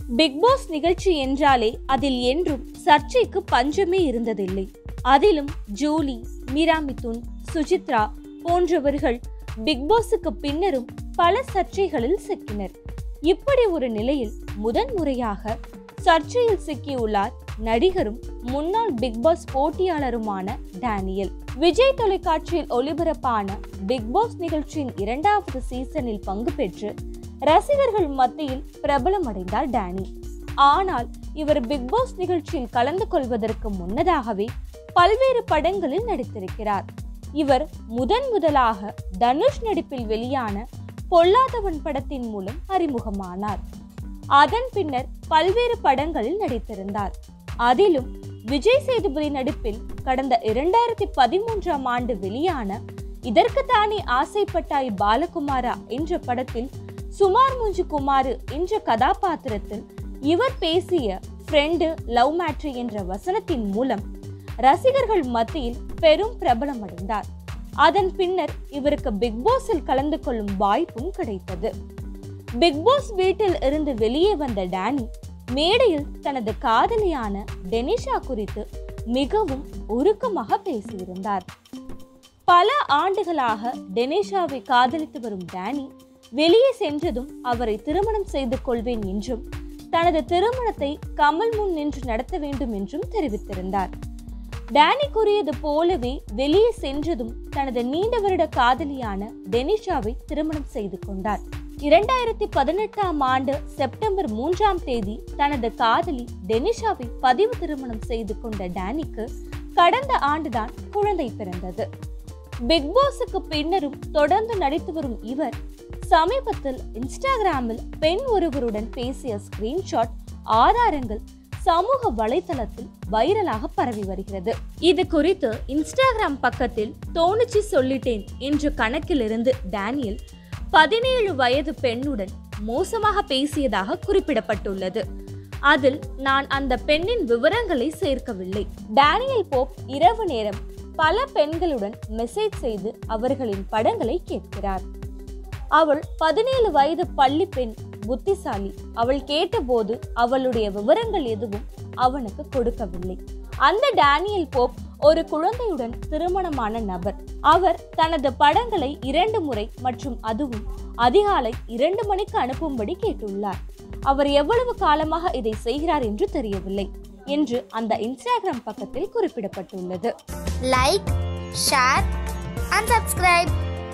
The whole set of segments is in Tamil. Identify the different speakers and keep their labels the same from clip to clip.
Speaker 1: பிக் பாஸ் நிகழ்ச்சி என்றாலே அதில் என்றும் சர்ச்சைக்கு பஞ்சமே இருந்ததில்லை அதிலும் ஜூலி மீரா மிதுன் சுசித்ரா போன்றவர்கள் பிக் பாஸுக்கு பின்னரும் பல சர்ச்சைகளில் சிக்கினர் இப்படி ஒரு நிலையில் முதன் முறையாக சர்ச்சையில் சிக்கியுள்ளார் நடிகரும் முன்னாள் பிக் பாஸ் போட்டியாளருமான டேனியல் விஜய் தொலைக்காட்சியில் ஒளிபரப்பான பிக் பாஸ் நிகழ்ச்சியின் இரண்டாவது சீசனில் பங்கு பெற்று ரசிகர்கள் மத்தியில் பிரபலமடைந்தார் டேனி ஆனால் இவர் பிக் பாஸ் நிகழ்ச்சியில் கலந்து கொள்வதற்கு முன்னதாகவே பல்வேறு படங்களில் நடித்திருக்கிறார் இவர் முதன் முதலாக தனுஷ் நடிப்பில் வெளியான பொல்லாதவன் படத்தின் மூலம் அறிமுகமானார் அதன் பின்னர் பல்வேறு படங்களில் நடித்திருந்தார் அதிலும் விஜய் சேதுபதி நடிப்பில் கடந்த இரண்டாயிரத்தி பதிமூன்றாம் ஆண்டு வெளியான இதற்குத்தானே ஆசைப்பட்டாய் பாலகுமாரா என்ற படத்தில் சுமார் முஞ்சு குமாரு என்ற கதாபாத்திரத்தில் இவர் பேசிய ஃப்ரெண்டு லவ் மேட்ரி என்ற வசனத்தின் மூலம் ரசிகர்கள் மத்தியில் பெரும் பிரபலமடைந்தார் அதன் பின்னர் இவருக்கு பிக் பாஸில் கலந்து கொள்ளும் வாய்ப்பும் கிடைத்தது பிக் பாஸ் வீட்டில் இருந்து வெளியே வந்த டேனி மேடையில் தனது காதலியான டெனிஷா குறித்து மிகவும் உருக்கமாக பேசியிருந்தார் பல ஆண்டுகளாக டெனிஷாவை காதலித்து வரும் டேனி வெளியே சென்றதும் அவரை திருமணம் செய்து கொள்வேன் என்றும் தனது திருமணத்தை கமல் முன் நின்று நடத்த வேண்டும் என்றும் தெரிவித்திருந்தார் டேனி கூறியது போலவே வெளியே சென்றதும் தனது நீண்ட வருட காதலியான டெனிஷாவை திருமணம் செய்து கொண்டார் இரண்டாயிரத்தி பதினெட்டாம் ஆண்டு செப்டம்பர் மூன்றாம் தேதி தனது காதலி டெனிஷாவை பதிவு திருமணம் செய்து கொண்ட டேனிக்கு கடந்த ஆண்டுதான் குழந்தை பிறந்தது பிக் பாஸுக்கு பின்னரும் தொடர்ந்து நடித்து வரும் இவர் சமீபத்தில் இன்ஸ்டாகிராமில் பெண் ஒருவருடன் பேசிய ஸ்கிரீன்ஷாட் ஆதாரங்கள் சமூக வலைத்தளத்தில் வைரலாக பரவி வருகிறது இது குறித்து இன்ஸ்டாகிராம் பக்கத்தில் தோணுச்சு சொல்லிட்டேன் என்ற கணக்கிலிருந்து டேனியல் பதினேழு வயது பெண்ணுடன் மோசமாக பேசியதாக குறிப்பிடப்பட்டுள்ளது அதில் நான் அந்த பெண்ணின் விவரங்களை சேர்க்கவில்லை டேனியல் போப் இரவு நேரம் பல பெண்களுடன் மெசேஜ் செய்து அவர்களின் படங்களை கேட்கிறார் அவள் பதினேழு வயது பள்ளி பெண் புத்திசாலி அவள் கேட்டபோது அவளுடைய விவரங்கள் எதுவும் அவனுக்கு கொடுக்கவில்லை அந்த டேனியல் போப் ஒரு குழந்தையுடன் திருமணமான நபர் அவர் தனது படங்களை இரண்டு முறை மற்றும் அதுவும் அதிகாலை இரண்டு மணிக்கு அனுப்பும்படி கேட்டுள்ளார் அவர் எவ்வளவு காலமாக இதை செய்கிறார் என்று தெரியவில்லை என்று அந்த இன்ஸ்டாகிராம் பக்கத்தில் குறிப்பிடப்பட்டுள்ளது
Speaker 2: like share and subscribe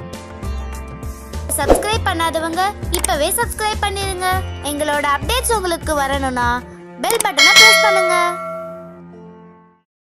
Speaker 2: subscribe பண்ணாதவங்க இப்பவே சப்ஸ்கிரைப் பண்ணிருங்க எங்களோட அப்டேட்ஸ் உங்களுக்கு வரணும்னா பெல் பட்டனை ப்ரெஸ் பண்ணுங்க